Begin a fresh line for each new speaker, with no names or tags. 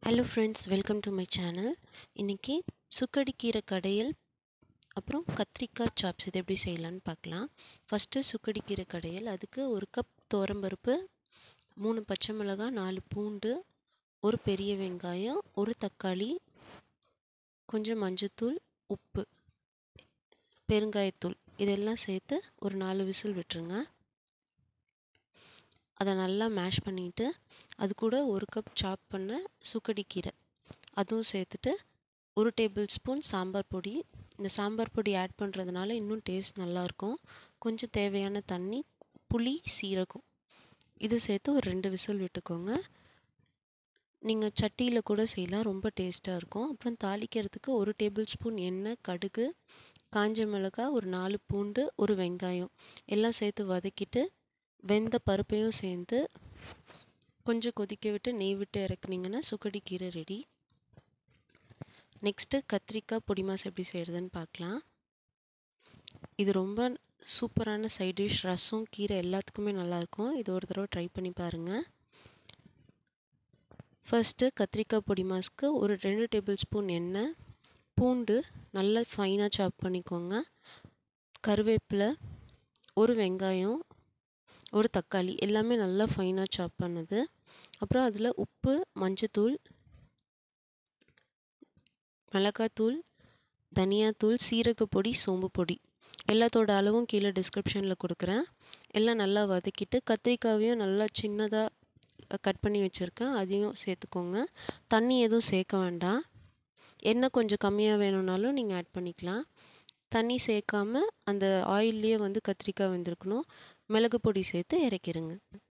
hello friends welcome to my channel இன்றைக்கி சுக்கடி கீரை கடையல் அப்புறம் கத்திரிக்காய் சாப்ஸ் இது எப்படி செய்யலான்னு பார்க்கலாம் ஃபஸ்ட்டு சுக்கடி கீரை கடையல் அதுக்கு ஒரு கப் துவரம்பருப்பு மூணு பச்சை மிளகாய் நாலு பூண்டு ஒரு பெரிய வெங்காயம் ஒரு தக்காளி கொஞ்சம் மஞ்சத்தூள் உப்பு பெருங்காயத்தூள் இதெல்லாம் சேர்த்து ஒரு நாலு விசில் விட்டுருங்க அதை நல்லா மேஷ் பண்ணிவிட்டு அது கூட ஒரு கப் சாப் பண்ண சுக்கடி கீரை அதுவும் சேர்த்துட்டு ஒரு டேபிள் ஸ்பூன் சாம்பார் பொடி இந்த சாம்பார் பொடி ஆட் பண்ணுறதுனால இன்னும் டேஸ்ட் நல்லாயிருக்கும் கொஞ்சம் தேவையான தண்ணி புளி சீரகம் இது சேர்த்து ஒரு ரெண்டு விசில் விட்டுக்கோங்க நீங்கள் சட்டியில் கூட செய்யலாம் ரொம்ப டேஸ்ட்டாக இருக்கும் அப்புறம் தாளிக்கிறதுக்கு ஒரு டேபிள் ஸ்பூன் எண்ணெய் கடுகு காஞ்ச மிளகாய் ஒரு நாலு பூண்டு ஒரு வெங்காயம் எல்லாம் சேர்த்து வதக்கிட்டு வெந்த பருப்பையும் சேர்ந்து கொஞ்சம் கொதிக்க விட்டு நெய் விட்டு இறக்குனீங்கன்னா சுக்கடி கீரை ரெடி நெக்ஸ்ட்டு கத்திரிக்காய் பொடி மாஸ் எப்படி செய்கிறதுன்னு பார்க்கலாம் இது ரொம்ப சூப்பரான சைட் டிஷ் ரசம் கீரை எல்லாத்துக்குமே நல்லாயிருக்கும் இது ஒரு தடவை ட்ரை பண்ணி பாருங்கள் ஃபர்ஸ்ட்டு கத்திரிக்காய் பொடி மாஸ்க்கு ஒரு ரெண்டு டேபிள் ஸ்பூன் எண்ணெய் பூண்டு நல்லா ஃபைனாக சாப் பண்ணிக்கோங்க கருவேப்பிலை ஒரு வெங்காயம் ஒரு தக்காளி எல்லாமே நல்லா ஃபைனாக சாப் பண்ணது அப்புறம் அதில் உப்பு மஞ்சத்தூள் மிளகாத்தூள் தனியாத்தூள் சீரகப்பொடி சோம்பு பொடி எல்லாத்தோட அளவும் கீழே டிஸ்கிரிப்ஷனில் கொடுக்குறேன் எல்லாம் நல்லா வதக்கிட்டு கத்திரிக்காவையும் நல்லா சின்னதாக கட் பண்ணி வச்சுருக்கேன் அதையும் சேர்த்துக்கோங்க தண்ணி எதுவும் சேர்க்க வேண்டாம் எண்ணெய் கொஞ்சம் கம்மியாக வேணும்னாலும் நீங்கள் ஆட் பண்ணிக்கலாம் தண்ணி சேர்க்காம அந்த ஆயில்லையே வந்து கத்திரிக்காய் வெந்திருக்கணும் மிளகு பொடி சேர்த்து இறக்கிடுங்க